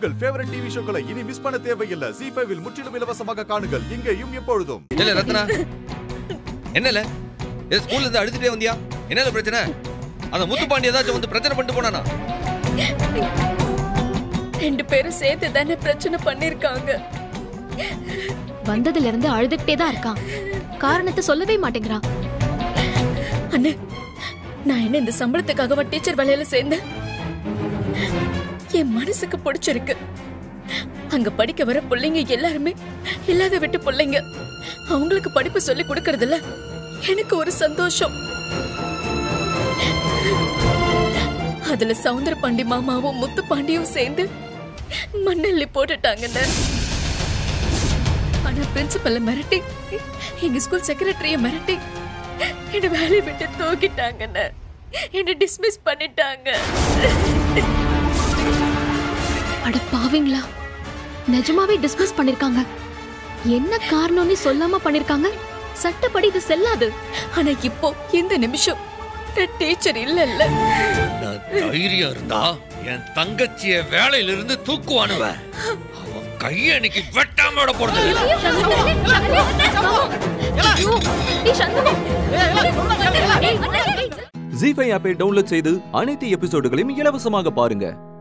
உங்கள் favourite TV ஷோக்களை இனி miss பண்ண தேவையில்லை ஜி ஃபைவில் முற்றிலும் இலவசமாக காணுங்கள் இங்கேயும் எப்பொழுதும் இல்ல ரத்னா என்னல ஏ ஸ்கூல்ல இருந்து அழுதுட்டே வந்தியா என்னல பிரச்சனை அந்த முத்துப்பாண்டி ஏதாச்சும் வந்து பிரச்சனை பண்ணிட்டு போனானா ரெண்டு பேரும் சேர்த்து தானே பிரச்சனை பண்ணிருக்காங்க வந்ததுல இருந்து அழுதுகிட்டே தான் இருக்கான் காரணத்தை சொல்லவே மாட்டேங்கிறான் அண்ணே நான் என்ன இந்த சம்பளத்துக்காகவா டீச்சர் வேலையில சேர்ந்தேன் என் மனசுக்கு பிடிச்சிருக்கு அங்க படிக்க வர பிள்ளைங்க எல்லாருமே இல்லாத விட்டு பிள்ளைங்க அவங்களுக்கு படிப்பு சொல்லி கொடுக்கறதுல எனக்கு ஒரு சந்தோஷம் அதுல சவுந்தர பாண்டி மாமாவும் முத்து பாண்டியும் சேர்ந்து மண்ணள்ளி போட்டுட்டாங்கன்னு ஆனா பிரின்சிபல்ல மிரட்டி எங்க ஸ்கூல் செக்ரட்டரிய மிரட்டி என்ன வேலையை விட்டு தூக்கிட்டாங்கன்னு என்ன டிஸ்மிஸ் பண்ணிட்டாங்க அட பாவீங்களா நிஜமாவே டிஸ்மிஸ் பண்ணிருக்காங்க என்ன காரணம்னு சொல்லாம பண்ணிருக்காங்க சட்டப்படி இது செல்லாது ஆனா இப்போ இந்த நிமிஷம் நான் டீச்சர் இல்லல்ல நான் தைரியம் இருந்தா என் தங்கச்சிய வேலையில இருந்து தூக்குவானுவ அவன் கைய அன்னைக்கு வெட்டாம விட போறது இல்ல. ஜி ஃபைவ் ஆப்பை டவுன்லோட் செய்து அனைத்து எபிசோடுகளையும் இலவசமாக பாருங்க